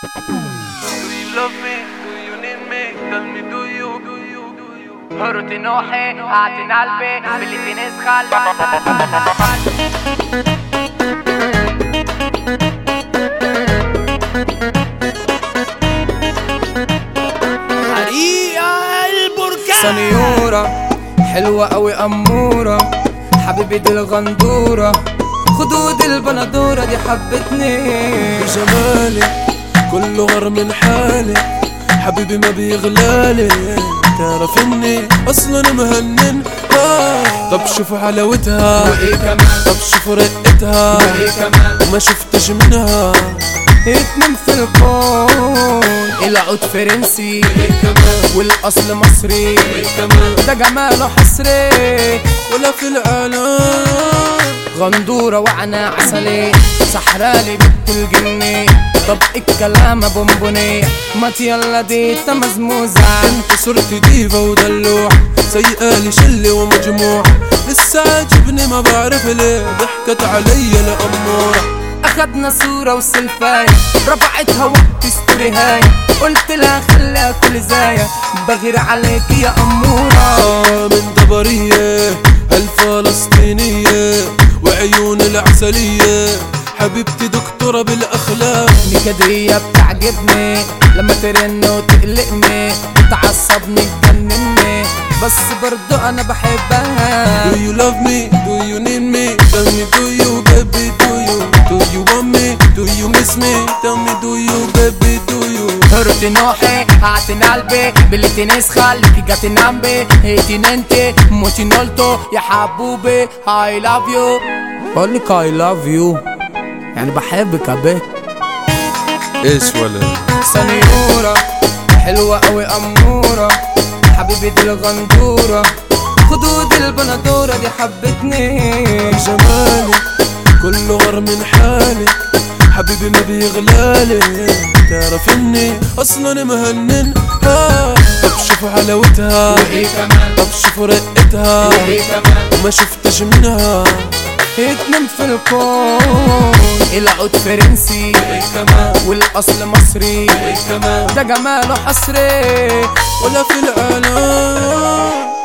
you love me? Do you need me? Tell me do you? Do you? Do you? هرتي نوحي اعتن قلبي باللي تنسخل حريقة البركان سنيورة حلوة أوي أمورة حبيبي دي الغندورة خدود البندورة دي حبتني جمالي كله غر من حالي حبيبي ما بيغلالي تعرف اني اصلا مهنن آه. طب شوف حلاوتها وإيه كمان طب شوف رقتها وإيه كمان وما شفتش منها اتنين في الكون العود فرنسي والأصل مصري ده جماله حصري ولا في العالم غندورة وعنا عسلي سحرالي بنت الجني طب الكلام بونبوني ما يلا دي مزموزة انت صرت ديفا ودلوع سيئة شلة ومجموع لسه عاجبني ما بعرف ليه ضحكت علي الأمورة اخدنا صورة وسلفاية رفعتها وقت ستوريهاي قلت لها خليها كل زايا بغير عليك يا أمورة آه من دبرية الفلسطينية وعيون العسلية حبيبتي دكتورة بالأخلاق نكدية بتعجبني لما ترن وتقلقني بتعصبني تجنني بس برضو انا بحبها Do you love me? Do you need me? Tell me do you baby do you? Do you want me? Do you miss me? Tell me do you baby do you? هرتي نوحي اعتن قلبي باللي تنسخة اللي جاتي نامبي هيتي ننتي موتي نولتو يا حبوبي I love you بقولك I love you يعني بحبك يا بيت ايش ولا سنيورة حلوة أوي أمورة حبيبي دي الغندورة خدود البندورة دي حبتني جمالي كله غر من حالي حبيبي ما بيغلالي تعرف اني اصلا مهنن آه. طب شوف حلاوتها وإيه كمان طب شوف رقتها وإيه كمان وما شفتش منها اتنين في الكون العود فرنسي كمان والأصل مصري كمان ده جماله حصري ولا في العالم